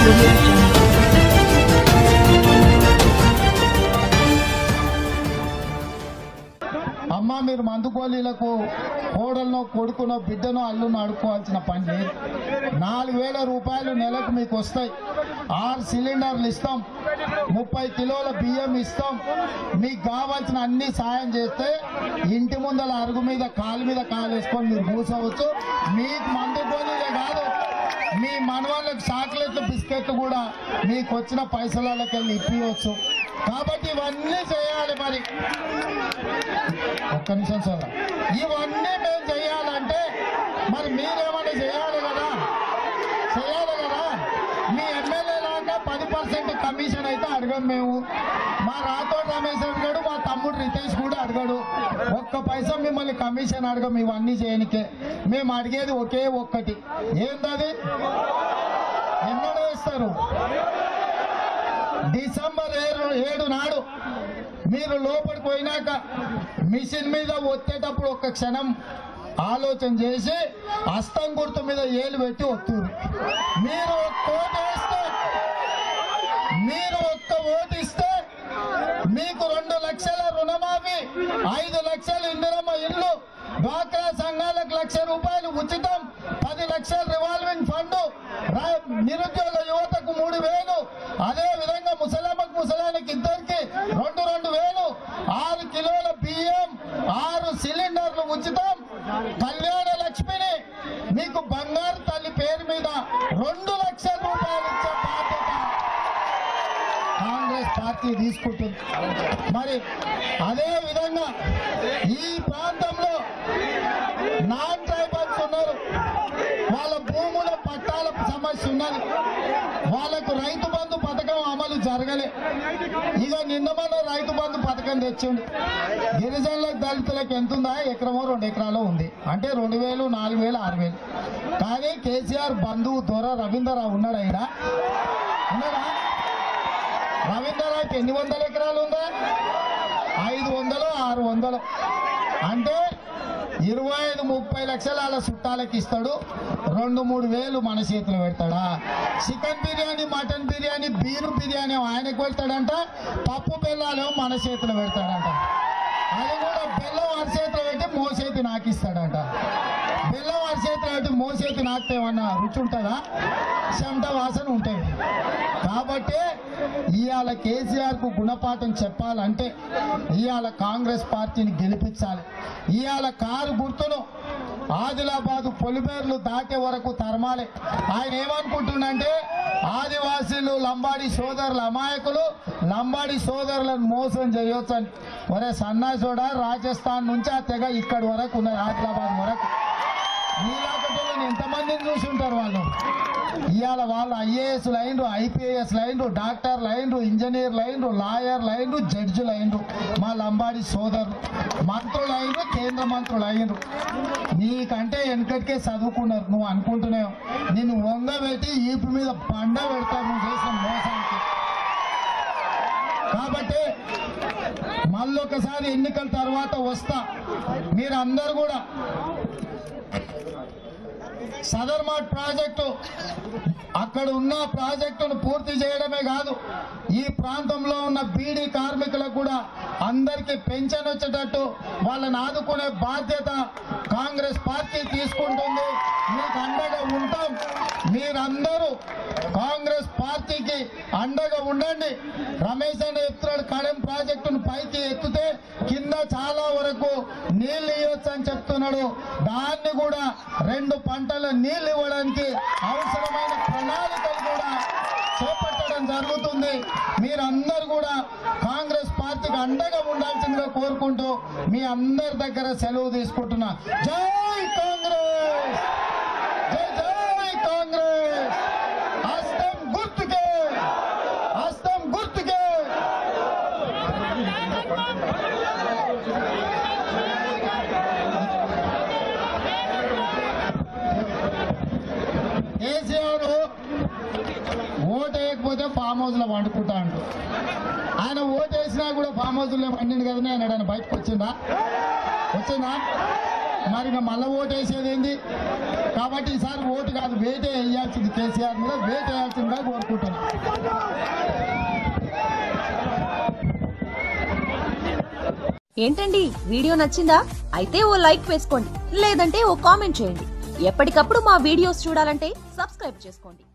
audio jungle. అమ్మ మీరు మందుగోళీలకు కోడలను కొడుకునో బిడ్డనో అల్లును అడుక్కోవాల్సిన పని లేదు నాలుగు వేల రూపాయలు నెలకు మీకు వస్తాయి ఆరు సిలిండర్లు ఇస్తాం ముప్పై కిలోల బియ్యం ఇస్తాం మీకు కావాల్సిన అన్ని సాయం చేస్తే ఇంటి ముందల అరుగు మీద కాలు మీద కాలు వేసుకొని మీరు కూర్చోవచ్చు మీకు మందు గోళీలే కాదు మీ మనవాళ్ళకి చాక్లెట్లు బిస్కెట్లు కూడా మీకు వచ్చిన పైసలకి వెళ్ళి ఇప్పియవచ్చు కాబట్టి ఇవన్నీ చేయాలి మరి ఒక్క నిమిషం సార్ ఇవన్నీ మేము చేయాలంటే మరి మీరేమన్నా చేయాలి కదా చేయాలి కదా మీ ఎమ్మెల్యే లాగా పది పర్సెంట్ కమిషన్ అయితే అడగం మేము మా రాథోడ్ రమేష్ అడిగాడు మా తమ్ముడు రితేష్ కూడా అడగాడు ఒక్క పైసా మిమ్మల్ని కమిషన్ అడగం ఇవన్నీ చేయనికే మేము అడిగేది ఒకే ఒక్కటి ఏందది ఎన్నడూ ఇస్తారు డిసెంబర్ ఏడు ఏడు నాడు మీరు లోపలికి పోయినాక మిషన్ మీద ఒత్తేటప్పుడు ఒక క్షణం ఆలోచన చేసి హస్తం గుర్తు మీద ఏలు పెట్టి ఒత్తురు మీరు ఒక్క ఓటు వేస్తే మీరు ఒక్క ఓటు ఇస్తే మీకు రెండు లక్షల రుణమాఫీ ఐదు లక్షల ఇందిరమ్మ ఇల్లు డ్వాక్రా సంఘాలకు లక్ష రూపాయలు ఉచితం పది లక్షల రివాల్వింగ్ ఫండ్ రా- నిరుద్యోగ యువతకు మూడు వేలు అదే విధంగా ముసలమ్మకు ముసలానికి ఇద్దరికి రెండు రెండు వేలు ఆరు కిలోల బియ్యం ఆరు సిలిండర్లు ఉచితం కళ్యాణ లక్ష్మిని మీకు బంగారు తల్లి పేరు మీద రెండు లక్షల రూపాయలు ఇచ్చే బాధ్యత కాంగ్రెస్ పార్టీ తీసుకుంటుంది మరి అదే విధంగా ఈ ప్రాంతంలో నాన్ ట్రైబల్స్ ఉన్నారు వాళ్ళ భూముల పట్టాల సమస్య ఉన్నది వాళ్ళకు రైతు బంధు పథకం అమలు జరగలే ఇక నిన్న మన రైతు బంధు పథకం తెచ్చిండు గిరిజనులకు దళితులకు ఎంత ఉందా ఎకరమో రెండు ఎకరాలు ఉంది అంటే రెండు వేలు నాలుగు వేలు ఆరు వేలు కానీ కేసీఆర్ బంధువు దొర రవీంద్రరావు ఉన్నాడు ఆయన ఉన్నాడా రవీంద్రరావుకి ఎన్ని వందల ఎకరాలు ఉందా ఐదు వందలు ఆరు వందలు అంటే ఇరవై ఐదు ముప్పై లక్షల వాళ్ళ చుట్టాలకి ఇస్తాడు రెండు మూడు వేలు మన చేతిలో పెడతాడా chicken biryani mutton biryani beer biryani ఆయనకు పెడతాడంట పప్పు బెల్లాలేమో మన చేతిలో పెడతాడంట అది కూడా బెల్లం వారి చేతిలో పెట్టి మోసేతి నాకు ఇస్తాడంట బెల్లం వారి చేతిలో పెట్టి మోసేతి నాకితే ఏమన్నా రుచి ఉంటుందా చెమట వాసన ఉంటుంది కాబట్టి ఇవాళ కేసీఆర్ కు గుణపాఠం చెప్పాలంటే ఇవాళ కాంగ్రెస్ పార్టీని గెలిపించాలి ఇవాళ కారు గుర్తును ఆదిలాబాద్ పొలిమేర్లు దాటే వరకు తరమాలి ఆయన ఏమనుకుంటుండంటే ఆదివాసీలు లంబాడి సోదరుల అమాయకులు లంబాడి సోదరులను మోసం చేయొచ్చు అని ఒరే సన్నాసోడా రాజస్థాన్ నుంచి ఆ తెగ ఇక్కడి వరకు ఉన్నది ఆదిలాబాద్ వరకు నీలాకటోళ్ళని ఎంతమందిని చూసి ఉంటారు వాళ్ళు ఇవాళ వాళ్ళు ఐఏఎస్ లైన్లు ఐపీఎస్ లైన్లు డాక్టర్ లైన్లు ఇంజనీర్ లైన్లు లాయర్ లైన్లు జడ్జిలు అయినరు మా లంబాడి సోదరులు మంత్రులు అయినరు కేంద్ర మంత్రులు అయినరు నీకంటే వెనకటికే చదువుకున్నారు నువ్వు అనుకుంటున్నావు నిన్ను వంగబెట్టి ఈపు మీద బండ పెడతావు నువ్వు చేసిన మోసానికి కాబట్టి మళ్ళొకసారి ఎన్నికల తర్వాత వస్తా మీరందరూ కూడా సదర్మాట్ ప్రాజెక్టు అక్కడ ఉన్న ప్రాజెక్టును పూర్తి చేయడమే కాదు ఈ ప్రాంతంలో ఉన్న బీడీ కార్మికులకు కూడా అందరికీ పెన్షన్ వచ్చేటట్టు వాళ్ళని ఆదుకునే బాధ్యత కాంగ్రెస్ పార్టీ తీసుకుంటుంది మీకు అండగా ఉంటాం మీరందరూ కాంగ్రెస్ పార్టీకి అండగా ఉండండి రమేష్ అనే ఎత్తున్నాడు కడెం ప్రాజెక్టును పైకి ఎత్తితే కింద చాలా వరకు నీళ్లు ఇవ్వచ్చు అని చెప్తున్నాడు దాన్ని కూడా రెండు పంటల నీళ్లు ఇవ్వడానికి అవసరమైన ప్రణాళికలు కూడా చేపట్టడం జరుగుతుంది మీరందరూ కూడా కాంగ్రెస్ పార్టీకి అండగా ఉండాల్సిందిగా కోరుకుంటూ మీ అందరి దగ్గర సెలవు తీసుకుంటున్నా జై కాంగ్రెస్ జై జై కాంగ్రెస్ హస్తం గుర్తుకే హస్తం గుర్తుకే కేసీఆర్ ఓటు వేయకపోతే ఫామ్ హౌస్ లో వండుకుంటా అంటూ ఆయన ఓటు వేసినా కూడా ఫామ్ హౌస్ లో వండింది కదా నేను ఆయన బయటకు వచ్చిందా వచ్చిందా మరి ఇంకా మళ్ళీ ఓటు వేసేది ఏంది కాబట్టి ఈసారి ఓటు కాదు వేటే వేయాల్సింది కేసీఆర్ మీద వేట వేయాల్సిందిగా కోరుకుంటున్నాను ఏంటండి వీడియో నచ్చిందా అయితే ఓ లైక్ వేసుకోండి లేదంటే ఓ కామెంట్ చేయండి ఎప్పటికప్పుడు మా వీడియోస్ చూడాలంటే సబ్స్క్రైబ్ చేసుకోండి